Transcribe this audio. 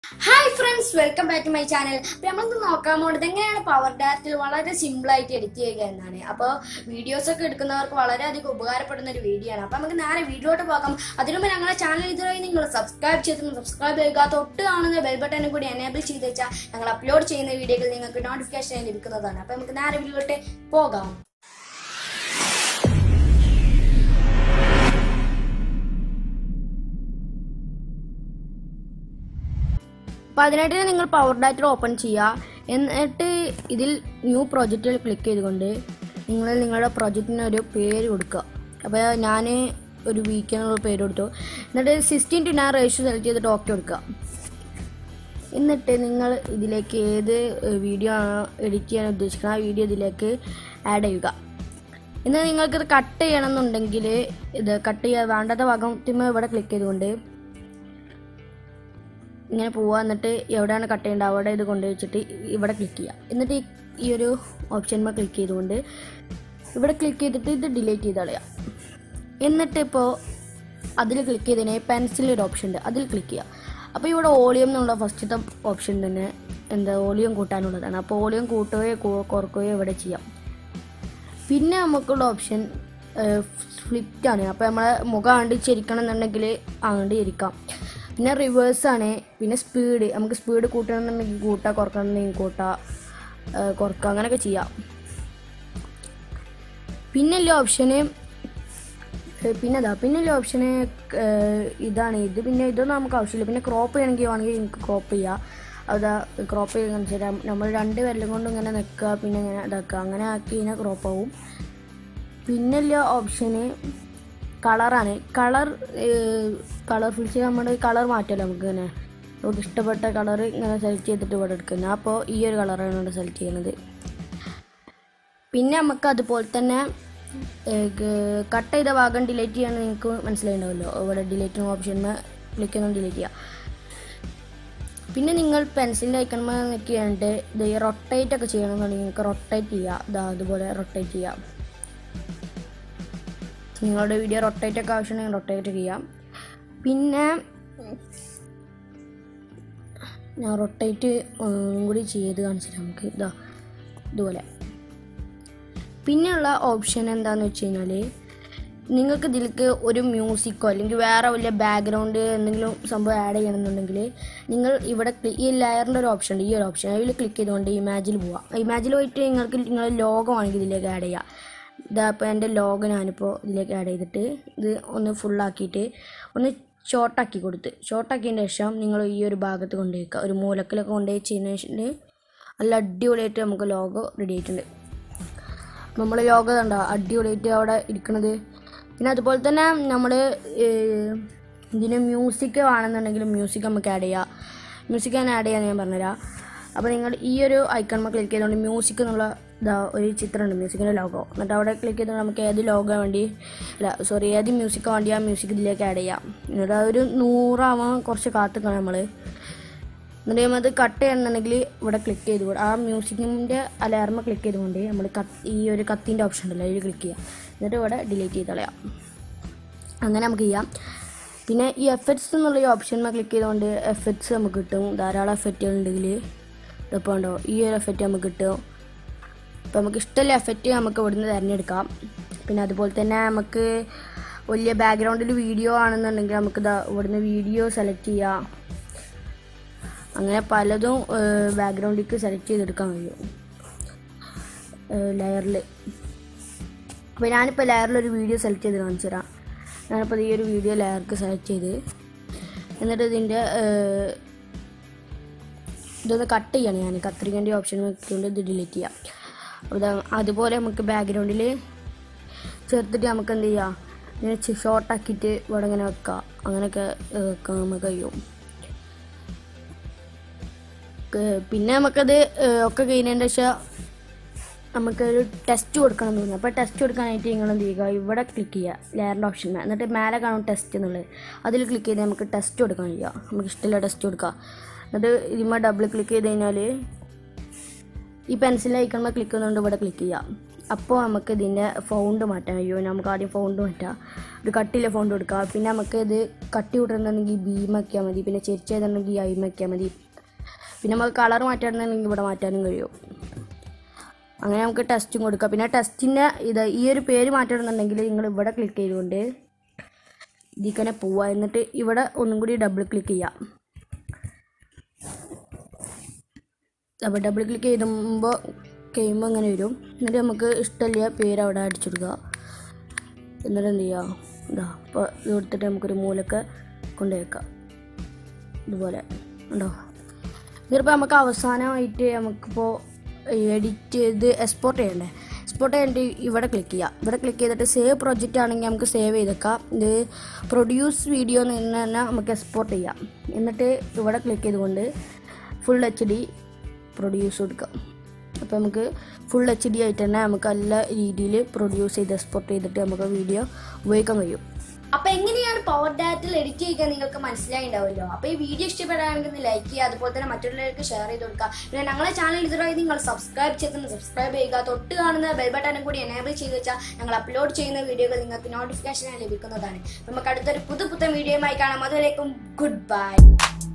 hi friends welcome back to my channel അപ്പോൾ നമ്മൾക്ക് നോക്കാൻ പോകുന്നത് എങ്ങനെയാണ് പവർ ഡയറക്റ്റിൽ വളരെ സിമ്പിൾ ആയിട്ട് എഡിറ്റ് ചെയ്യുക എന്നാണ് അപ്പോൾ വീഡിയോസ് ഒക്കെ എടുക്കുന്നവർക്ക് വളരെയധികം ഉപകാരപ്പെടുന്ന ഒരു വീഡിയോ ആണ് അപ്പോൾ നമുക്ക് നേരെ വീഡിയോട്ട് പോകാം അതിനു മുമ്പ് ഞങ്ങളുടെ ചാനൽ ഇതുവരെ നിങ്ങൾ സബ്സ്ക്രൈബ് ചെയ്തിട്ട് സബ്സ്ക്രൈബ് ചെയ്യുക തൊട്ട് കാണുന്ന ബെൽ ബട്ടനും കൂടി എനേബിൾ ചെയ്ത് വെച്ചാൽ ഞങ്ങൾ അപ്ലോഡ് ചെയ്യുന്ന വീഡിയോകൾ നിങ്ങൾക്ക് നോട്ടിഫിക്കേഷൻ ലഭിക്കുന്നതാണ് അപ്പോൾ നമുക്ക് നേരെ വീഡിയോട്ട് പോകാം അപ്പോൾ അതിനായിട്ട് നിങ്ങൾ പവർ ഡാറ്റർ ഓപ്പൺ ചെയ്യുക എന്നിട്ട് ഇതിൽ ന്യൂ പ്രോജക്റ്റിൽ ക്ലിക്ക് ചെയ്തുകൊണ്ട് നിങ്ങൾ നിങ്ങളുടെ പ്രോജക്റ്റിന് ഒരു പേര് കൊടുക്കുക അപ്പോൾ ഞാൻ ഒരു വീക്കെന്നുള്ള പേര് കൊടുത്തു എന്നിട്ട് sixteen to nine ratio select ചെയ്തിട്ട് ഓക്കെ കൊടുക്കുക എന്നിട്ട് നിങ്ങൾ ഇതിലേക്ക് ഏത് വീഡിയോ ആണോ എഡിറ്റ് ചെയ്യാൻ ഉദ്ദേശിക്കുന്നത് ആ വീഡിയോ ഇതിലേക്ക് ആഡ് ചെയ്യുക എന്നിട്ട് നിങ്ങൾക്കിത് കട്ട് ചെയ്യണമെന്നുണ്ടെങ്കിൽ ഇത് കട്ട് ചെയ്യാൻ വേണ്ടാത്ത ഭാഗം തിമ്മ ഇവിടെ ക്ലിക്ക് ചെയ്തുകൊണ്ട് ഇങ്ങനെ പോവുക എന്നിട്ട് എവിടെയാണ് കട്ട് ചെയ്യേണ്ടത് അവിടെ ഇത് കൊണ്ടുവച്ചിട്ട് ഇവിടെ ക്ലിക്ക് ചെയ്യുക എന്നിട്ട് ഈ- ഈ ഒരു ഓപ്ഷന്മേൽ ക്ലിക്ക് ചെയ്തുകൊണ്ട് ഇവിടെ ക്ലിക്ക് ചെയ്തിട്ട് ഇത് ഡിലീറ്റ് ചെയ്ത് കളയാം എന്നിട്ട് ഇപ്പോൾ അതിൽ ക്ലിക്ക് ചെയ്തതിന് പെൻസിൽ ഒരു ഓപ്ഷൻ ഉണ്ട് അതിൽ ക്ലിക്ക് ചെയ്യുക അപ്പോൾ ഇവിടെ വോളിയം എന്നുള്ള ഫസ്റ്റത്തെ ഓപ്ഷൻ തന്നെ എന്താ വോളിയം കൂട്ടാനുള്ളതാണ് അപ്പോൾ വോളിയം കൂട്ടുകയോ കു- കുറക്കുകയോ ഇവിടെ ചെയ്യാം പിന്നെ നമുക്കുള്ള ഓപ്ഷൻ ഫ്ലിപ്റ്റ് ആണ് അപ്പോൾ നമ്മളെ മുഖം ആണ്ട് ചിരിക്കണം എന്നുണ്ടെങ്കിൽ അങ്ങോട്ട് ഇരിക്കാം പിന്നെ റിവേഴ്സ് ആണ് പിന്നെ സ്പീഡ് നമുക്ക് സ്പീഡ് കൂട്ടണം എന്നുണ്ടെങ്കിൽ കൂട്ടാം കുറക്കണം എന്നുണ്ടെങ്കിൽ കൂട്ടാം ഏഹ് കുറക്കുക അങ്ങനെയൊക്കെ ചെയ്യാം പിന്നെയുള്ള ഓപ്ഷന് പിന്നെ അതാ പിന്നെയുള്ള ഓപ്ഷന് ഇതാണ് ഇത് പിന്നെ ഇതൊന്നും നമുക്ക് ആവശ്യമില്ല പിന്നെ ക്രോപ്പ് ചെയ്യണമെങ്കിൽ വേണമെങ്കിൽ നിങ്ങൾക്ക് ക്രോപ്പ് ചെയ്യാം അതാ ക്രോപ്പ് ചെയ്യാൻ വെച്ചാൽ നമ്മൾ രണ്ട് വിരലും കൊണ്ട് ഇങ്ങനെ നിൽക്കുക പിന്നെ ഇങ്ങനെ ഇതാക്കുക അങ്ങനെ ആക്കി കഴിഞ്ഞാൽ ക്രോപ്പ് ആവും പിന്നെയുള്ള ഓപ്ഷന് കളറാണ് കളർ കളർ ഫിൽ ചെയ്യാൻ നമ്മുടെ കളർ മാറ്റമല്ലോ നമുക്ക് ഇങ്ങനെ നമുക്ക് ഇഷ്ടപ്പെട്ട കളർ ഇങ്ങനെ സെലക്ട് ചെയ്തിട്ട് ഇവിടെ എടുക്കുന്നത് അപ്പോൾ ഈ ഒരു കളറാണ് ഇവിടെ സെലക്ട് ചെയ്യുന്നത് പിന്നെ നമുക്ക് അതുപോലെ തന്നെ കട്ട് ചെയ്ത ഭാഗം ഡിലീറ്റ് ചെയ്യാൻ നിങ്ങൾക്ക് മനസ്സിലായിട്ടുണ്ടാവുമല്ലോ ഇവിടെ ഡിലീറ്റ് ഓപ്ഷൻ ക്ലിക്ക് ചെയ്യുന്ന ഡിലീറ്റ് ചെയ്യുക പിന്നെ നിങ്ങൾ പെൻസിലിൻ്റെ ഐക്കൺമ നിൽക്കിയാണ്ട് ഇത് റൊട്ടേറ്റ് ഒക്കെ ചെയ്യണമെന്നുണ്ടെങ്കിൽ നിങ്ങൾക്ക് റൊട്ടേറ്റ് ചെയ്യുക ഇതാ അതുപോലെ റൊട്ടേറ്റ് ചെയ്യാം നിങ്ങളുടെ വീഡിയോ റൊട്ടേറ്റ് ഒക്കെ ആവശ്യമുണ്ടെങ്കിൽ റൊട്ടേറ്റ് ചെയ്യാം പിന്നെ ഞാൻ റൊട്ടേറ്റ് കൂടി ചെയ്ത് കാണിച്ചിട്ട് നമുക്ക് ഇതാ ഇതുപോലെ പിന്നെയുള്ള ഓപ്ഷൻ എന്താണെന്ന് വെച്ച് കഴിഞ്ഞാൽ നിങ്ങൾക്ക് ഇതിലേക്ക് ഒരു മ്യൂസിക്കോ അല്ലെങ്കിൽ വേറെ വലിയ ബാക്ക്ഗ്രൗണ്ട് എന്തെങ്കിലും സംഭവം ആഡ് ചെയ്യണമെന്നുണ്ടെങ്കിൽ നിങ്ങൾ ഇവിടെ ക്ലി- ഈ ലെയറിൻ്റെ ഒരു ഓപ്ഷൻ ഉണ്ട് ഈ ഒരു ഓപ്ഷൻ അതിൽ ക്ലിക്ക് ചെയ്തുകൊണ്ട് ഇമാജിൽ പോവാം ഇമാജിൽ പോയിട്ട് നിങ്ങൾക്ക് നിങ്ങളുടെ ലോഗോ ആണെങ്കിൽ ഇതിലേക്ക് ആഡ് ചെയ്യാം ഇതാ ഇപ്പോൾ എൻ്റെ ലോഗോ ഞാനിപ്പോൾ ഇതിലേക്ക് ആഡ് ചെയ്തിട്ട് ഇത് ഒന്ന് ഫുള്ളാക്കിയിട്ട് ഒന്ന് ഷോർട്ടാക്കി കൊടുത്ത് ഷോർട്ടാക്കിയതിന് ശേഷം നിങ്ങൾ ഈ ഒരു ഭാഗത്ത് കൊണ്ടുപോയി വെക്കുക ഒരു മൂലക്കിലൊക്കെ കൊണ്ടുപോയി ചെയ്യുന്നതിന് ശേഷം നല്ല അടിപൊളിയായിട്ട് നമുക്ക് ലോഗോ റെഡി ആയിട്ടുണ്ട് നമ്മൾ യോഗ കണ്ട അടിപൊളിയായിട്ട് അവിടെ ഇരിക്കണത് പിന്നെ അതുപോലെ തന്നെ നമ്മൾ ഇതിന് മ്യൂസിക് വേണമെന്നുണ്ടെങ്കിൽ മ്യൂസിക് നമുക്ക് ആഡ് ചെയ്യാം മ്യൂസിക് ഞാൻ ആഡ് ചെയ്യാൻ ഞാൻ പറഞ്ഞുതരാം അപ്പോൾ നിങ്ങൾ ഈ ഒരു ഐക്കൺമ ക്ലിക്ക് ചെയ്തുകൊണ്ട് മ്യൂസിക് എന്നുള്ള ഇതാ ഒരു ചിത്രമുണ്ട് മ്യൂസിക്കിൻ്റെ ലോഗോ എന്നിട്ട് അവിടെ ക്ലിക്ക് ചെയ്തുകൊണ്ട് നമുക്ക് ഏത് ലോഗോ വേണ്ടി അല്ല സോറി ഏത് മ്യൂസിക് വേണ്ടി ആ മ്യൂസിക് ഇതിലേക്ക് ആഡ് ചെയ്യാം എന്നിട്ട് അതൊരു നൂറാവാൻ കുറച്ച് കാത്തുക്കണം നമ്മൾ എന്നിട്ട് നമ്മൾ അത് കട്ട് ചെയ്യണമെന്നുണ്ടെങ്കിൽ ഇവിടെ ക്ലിക്ക് ചെയ്ത് ആ മ്യൂസിക്കിൻ്റെ അലാർമ ക്ലിക്ക് ചെയ്തുകൊണ്ട് നമ്മൾ കത്ത് ഈ ഒരു കത്തിൻ്റെ ഓപ്ഷൻ ഉണ്ടല്ലോ അതിൽ ക്ലിക്ക് ചെയ്യാം എന്നിട്ട് ഇവിടെ ഡിലീറ്റ് ചെയ്ത് കളയാം അങ്ങനെ നമുക്ക് ചെയ്യാം പിന്നെ ഈ എഫക്ട്സ് എന്നുള്ള ഈ ഓപ്ഷൻ ക്ലിക്ക് ചെയ്തുകൊണ്ട് എഫക്ട്സ് നമുക്ക് കിട്ടും ധാരാളം എഫക്റ്റുകൾ ഉണ്ടെങ്കിൽ ഇതിപ്പോൾ ഉണ്ടോ ഈ ഒരു എഫക്റ്റ് നമുക്ക് കിട്ടും അപ്പോൾ നമുക്ക് ഇഷ്ടമുള്ള എഫക്റ്റ് നമുക്ക് ഇവിടുന്ന് തിരഞ്ഞെടുക്കാം പിന്നെ അതുപോലെ തന്നെ നമുക്ക് വലിയ ബാക്ക്ഗ്രൗണ്ടിൽ വീഡിയോ ആണെന്നുണ്ടെങ്കിൽ നമുക്ക് ഇതാ ഇവിടുന്ന് വീഡിയോ സെലക്ട് ചെയ്യാം അങ്ങനെ പലതും ബാക്ക്ഗ്രൗണ്ടിലേക്ക് സെലക്ട് ചെയ്തെടുക്കാൻ കഴിയും ലെയറിൽ അപ്പോൾ ഞാനിപ്പോൾ ലെയറിലൊരു വീഡിയോ സെലക്ട് ചെയ്ത് കാണിച്ചു തരാം ഞാനിപ്പോൾ ഈ ഒരു വീഡിയോ ലെയർക്ക് സെലക്ട് ചെയ്ത് എന്നിട്ട് ഇതിൻ്റെ ഏഹ്, ഇതൊന്ന് കട്ട് ചെയ്യണം ഞാൻ കത്രികൻ്റെ ഓപ്ഷൻ വെച്ചുകൊണ്ട് ഇത് ഡിലീറ്റ് ചെയ്യാം അപ്പോൾ ദാ അതുപോലെ നമുക്ക് ബാക്ക്ഗ്രൗണ്ടിൽ ചേർത്തിട്ട് നമുക്ക് എന്ത് ചെയ്യാം ഇങ്ങനെ ഷോർട്ടാക്കിയിട്ട് ഇവിടെ ഇങ്ങനെ വെക്കാം അങ്ങനെയൊക്കെ ഏഹ്, വെക്കാൻ നമുക്ക് കഴിയും ഏഹ് പിന്നെ നമുക്കത് ഏഹ് ഒക്കെ കഴിഞ്ഞതിൻ്റെ ശേഷം നമുക്കൊരു ടെസ്റ്റ് കൊടുക്കണം എന്ന് തോന്നി അപ്പോൾ ടെസ്റ്റ് കൊടുക്കാനായിട്ട് നിങ്ങൾ എന്ത് ചെയ്യുക ഇവിടെ ക്ലിക്ക് ചെയ്യുക ലെയറിൻ്റെ ഓപ്ഷൻ എന്നിട്ട് മേലെ കാണും ടെസ്റ്റ് എന്നുള്ളത് അതിൽ ക്ലിക്ക് ചെയ്ത് നമുക്ക് ടെസ്റ്റ് കൊടുക്കാൻ ചെയ്യുക നമുക്ക് ഇഷ്ടമുള്ള ടെസ്റ്റ് കൊടുക്കുക എന്നിട്ട് ഇതിന്മേൽ ഡബിൾ ക്ലിക്ക് ചെയ്ത് കഴിഞ്ഞാൽ ഈ പെൻസിൽ ഐക്കൺമേൽ ക്ലിക്ക് ചെയ്യുന്നതുകൊണ്ട് ഇവിടെ ക്ലിക്ക് ചെയ്യാം അപ്പോൾ നമുക്ക് ഇതിൻ്റെ ഫൗണ്ട് മാറ്റാം അയ്യോ നമുക്ക് ആദ്യം ഫൗണ്ട് മാറ്റാം ഒരു കട്ടിയിലെ ഫൗണ്ട് കൊടുക്കാം പിന്നെ നമുക്ക് ഇത് കട്ടി വിട്ടുന്നുണ്ടെങ്കിൽ ബീമാക്കിയാൽ മതി പിന്നെ ചെരിച്ചതുണ്ടെങ്കിൽ ഐമാക്കിയാൽ മതി പിന്നെ നമുക്ക് കളർ മാറ്റാണെന്നുണ്ടെങ്കിൽ ഇവിടെ മാറ്റാനും കഴിയും അങ്ങനെ നമുക്ക് ടെസ്റ്റും കൊടുക്കാം പിന്നെ ടെസ്റ്റിൻ്റെ ഇത് ഈ ഒരു പേര് മാറ്റണമെന്നുണ്ടെങ്കിൽ നിങ്ങൾ ഇവിടെ ക്ലിക്ക് ചെയ്തുകൊണ്ട് ഇതിക്കനെ പോവുക എന്നിട്ട് ഇവിടെ ഒന്നും കൂടി ഡബിൾ ക്ലിക്ക് ചെയ്യാം അപ്പോൾ ഡബിൾ ക്ലിക്ക് ചെയ്യുമ്പോൾ കഴിയുമ്പോൾ ഇങ്ങനെ വരും എന്നിട്ട് നമുക്ക് ഇഷ്ടമില്ല പേര് അവിടെ അടിച്ചു കൊടുക്കുക എന്നിട്ട് എന്ത് ചെയ്യുക ഇതാ അപ്പോൾ ഇത് കൊടുത്തിട്ട് നമുക്കൊരു മൂലൊക്കെ കൊണ്ടുവയ്ക്കാം ഇതുപോലെ ഉണ്ടോ ഇതിപ്പോൾ നമുക്ക് അവസാനമായിട്ട് നമുക്കിപ്പോൾ എഡിറ്റ് ചെയ്ത് എക്സ്പോർട്ട് ചെയ്യണ്ടേ എക്സ്പോർട്ട് ചെയ്തിട്ട് ഇവിടെ ക്ലിക്ക് ചെയ്യാം ഇവിടെ ക്ലിക്ക് ചെയ്തിട്ട് സേവ് പ്രൊജക്റ്റ് ആണെങ്കിൽ നമുക്ക് സേവ് ചെയ്തേക്കാം ഇത് പ്രൊഡ്യൂസ് വീഡിയോ എന്ന് തന്നെ നമുക്ക് എക്സ്പോർട്ട് ചെയ്യാം എന്നിട്ട് ഇവിടെ ക്ലിക്ക് ചെയ്തുകൊണ്ട് ഫുൾ എച്ച് ഡി പ്രൊഡ്യൂസ് കൊടുക്കാം അപ്പോൾ നമുക്ക് ഫുൾ എച്ച് ഡി ആയിട്ട് തന്നെ നമുക്ക് എല്ലാ രീതിയിൽ പ്രൊഡ്യൂസ് ചെയ്ത് എക്സ്പോർട്ട് ചെയ്തിട്ട് നമുക്ക് വീഡിയോ ഉപയോഗിക്കാൻ കഴിയും അപ്പൊ എങ്ങനെയാണ് പവർ ഡാറ്റിൽ എഡിറ്റ് ചെയ്യുക നിങ്ങൾക്ക് മനസ്സിലായിണ്ടാവുമല്ലോ അപ്പൊ ഈ വീഡിയോ ഇഷ്ടപ്പെടുകയാണെങ്കിൽ ലൈക്ക് ചെയ്യുക അതുപോലെ തന്നെ മറ്റുള്ളവർക്ക് ഷെയർ ചെയ്ത് കൊടുക്കുക പിന്നെ ഞങ്ങളെ ചാനൽ ഇതുവരെ നിങ്ങൾ സബ്സ്ക്രൈബ് ചെയ്ത് സബ്സ്ക്രൈബ് ചെയ്യുക തൊട്ട് കാണുന്ന ബെൽ ബട്ടണും കൂടി എനേബിൾ ചെയ്ത് വെച്ചാൽ ഞങ്ങൾ അപ്ലോഡ് ചെയ്യുന്ന വീഡിയോകൾ നിങ്ങൾക്ക് നോട്ടിഫിക്കേഷൻ ലഭിക്കുന്നതാണ് നമുക്ക് അടുത്തൊരു പുതു പുത്തൻ വീഡിയോയുമായി കാണാം അതുവരേക്കും ഗുഡ് ബൈ